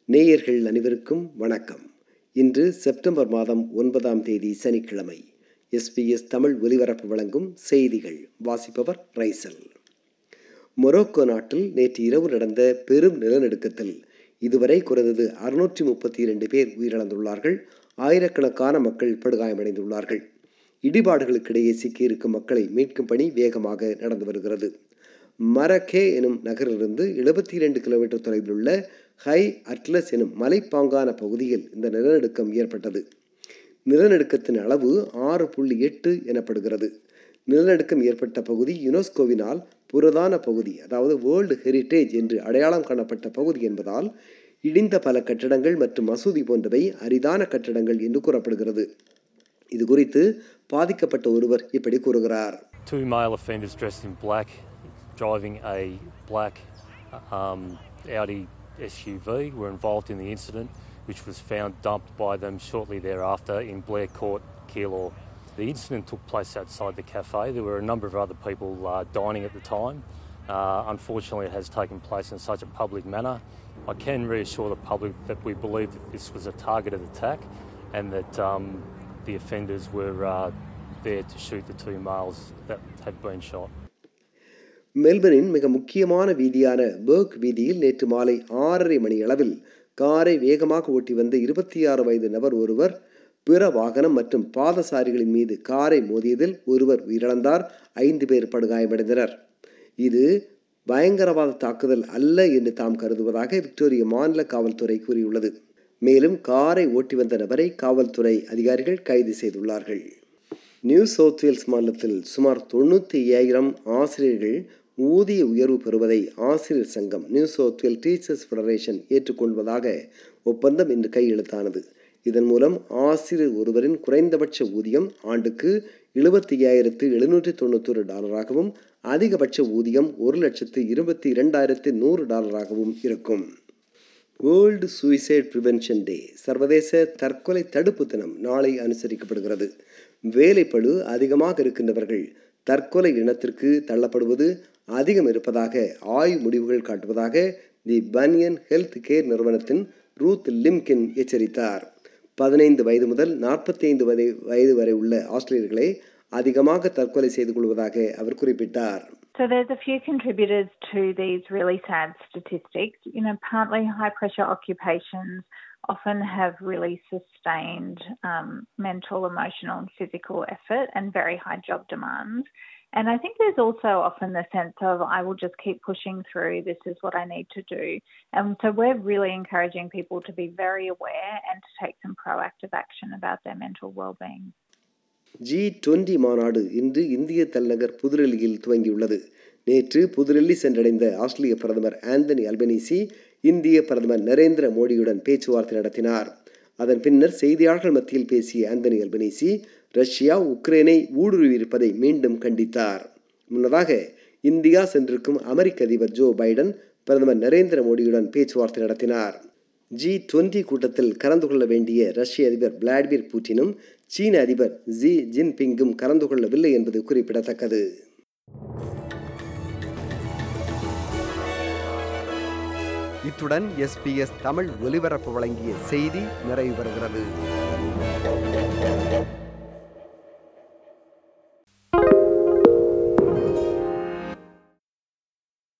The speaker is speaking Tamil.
நேயர்கள் அனைவருக்கும் வணக்கம் இன்று செப்டம்பர் மாதம் ஒன்பதாம் தேதி சனிக்கிழமை எஸ்பிஎஸ் தமிழ் ஒலிபரப்பு வழங்கும் செய்திகள் வாசிப்பவர் ரைசல் மொரோக்கோ நாட்டில் நேற்று இரவு நடந்த பெரும் நிலநடுக்கத்தில் இதுவரை குறைந்தது அறுநூற்றி முப்பத்தி இரண்டு பேர் உயிரிழந்துள்ளார்கள் ஆயிரக்கணக்கான மக்கள் படுகாயமடைந்துள்ளார்கள் இடிபாடுகளுக்கிடையே சிக்கியிருக்கும் மக்களை மீட்கும் பணி வேகமாக நடந்து வருகிறது மரக்கே எனும் நகரிலிருந்து எழுபத்தி இரண்டு கிலோமீட்டர் தொலைவில் உள்ள ஹை அட்லஸ் எனும் மலைப்பாங்கான பகுதியில் இந்த நிலநடுக்கம் ஏற்பட்டது நிலநடுக்கத்தின் அளவு ஆறு புள்ளி எட்டு எனப்படுகிறது நிலநடுக்கம் ஏற்பட்ட பகுதி யுனெஸ்கோவினால் புரதான பகுதி அதாவது வேர்ல்டு ஹெரிட்டேஜ் என்று அடையாளம் காணப்பட்ட பகுதி என்பதால் இடிந்த பல கட்டடங்கள் மற்றும் மசூதி போன்றவை அரிதான கட்டடங்கள் என்று கூறப்படுகிறது இது குறித்து பாதிக்கப்பட்ட ஒருவர் இப்படி கூறுகிறார் Two male offenders dressed in black driving a black um, Audi SUV were involved in the incident, which was found dumped by them shortly thereafter in Blair Court, Keilor. The incident took place outside the cafe. There were a number of other people uh, dining at the time. Uh, unfortunately, it has taken place in such a public manner. I can reassure the public that we believe that this was a targeted attack and that um, the offenders were uh, there to shoot the two males that had been shot. மெல்பர்னின் மிக முக்கியமான வீதியான பேர்க் வீதியில் நேற்று மாலை ஆறரை மணி அளவில் காரை வேகமாக ஓட்டி வந்த இருபத்தி ஆறு வயது நபர் ஒருவர் பிற வாகனம் மற்றும் பாதசாரிகளின் மீது காரை மோதியதில் ஒருவர் உயிரிழந்தார் ஐந்து பேர் படுகாயமடைந்தனர் இது பயங்கரவாத தாக்குதல் அல்ல என்று தாம் கருதுவதாக விக்டோரிய மாநில காவல்துறை கூறியுள்ளது மேலும் காரை ஓட்டி வந்த நபரை காவல்துறை அதிகாரிகள் கைது செய்துள்ளார்கள் நியூ சவுத் வேல்ஸ் மாநிலத்தில் சுமார் தொண்ணூற்றி ஐயாயிரம் ஆசிரியர்கள் ஊதிய உயர்வு பெறுவதை ஆசிரியர் சங்கம் New South Wales teachers federation ஏற்றுக்கொள்வதாக ஒப்பந்தம் இன்று கையெழுத்தானது இதன் மூலம் ஆசிரியர் ஒருவரின் குறைந்தபட்ச ஊதியம் ஆண்டுக்கு எழுபத்தி ஐயாயிரத்து எழுநூற்றி தொண்ணூத்தொரு டாலராகவும் அதிகபட்ச ஊதியம் ஒரு லட்சத்து இருபத்தி இரண்டாயிரத்து நூறு டாலராகவும் இருக்கும் வேர்ல்டு சூசைட் ப்ரிவென்ஷன் டே சர்வதேச தற்கொலை தடுப்பு தினம் நாளை அனுசரிக்கப்படுகிறது வேலைப்பழு அதிகமாக இருக்கின்றவர்கள் தற்கொலை இனத்திற்கு தள்ளப்படுவது அதிகம் இருப்பதாக ஆய்வு முடிவுகள் காட்டுவதாக தி பனியன் ஹெல்த் கேர் நிறுவனத்தின் ரூத் லிம்கின் எச்சரித்தார் பதினைந்து வயது முதல் நாற்பத்தி ஐந்து வயது வயது வரை உள்ள ஆஸ்திரேலியர்களே அதிகமாக தற்கொலை செய்து கொள்வதாக அவர் குறிப்பிட்டார் So there's a few contributors to these really sad statistics. You know, partly high pressure occupations often have really sustained um, mental, emotional, and physical effort and very high job demands. And I think there's also often the sense of, I will just keep pushing through, this is what I need to do. And so we're really encouraging people to be very aware and to take some proactive action about their mental well-being. G twenty மாநாடு இன்று இந்திய தலைநகர் புதுடெல்லியில் துவங்கியுள்ளது நேற்று புதுடெல்லி சென்றடைந்த ஆஸ்திரேலிய பிரதமர் ஆந்தனி அல்பனீசி இந்திய பிரதமர் நரேந்திர மோடியுடன் பேச்சுவார்த்தை நடத்தினார் அதன் பின்னர் செய்தியாளர்கள் மத்தியில் பேசிய ஆந்தனி அல்பனீசி ரஷ்யா உக்ரைனை ஊடுருவியிருப்பதை மீண்டும் கண்டித்தார் முன்னதாக இந்தியா சென்றிருக்கும் அமெரிக்க அதிபர் ஜோ பைடன் பிரதமர் நரேந்திர மோடியுடன் பேச்சுவார்த்தை நடத்தினார் ஜி டுவெண்டி கூட்டத்தில் கலந்து கொள்ள வேண்டிய ரஷ்ய அதிபர் விளாடிமிர் புட்டினும் சீன அதிபர் ஜி ஜின்பிங்கும் கலந்து கொள்ளவில்லை என்பது குறிப்பிடத்தக்கது இத்துடன் எஸ்பிஎஸ் தமிழ் ஒலிபரப்பு வழங்கிய செய்தி நிறைவு பெறுகிறது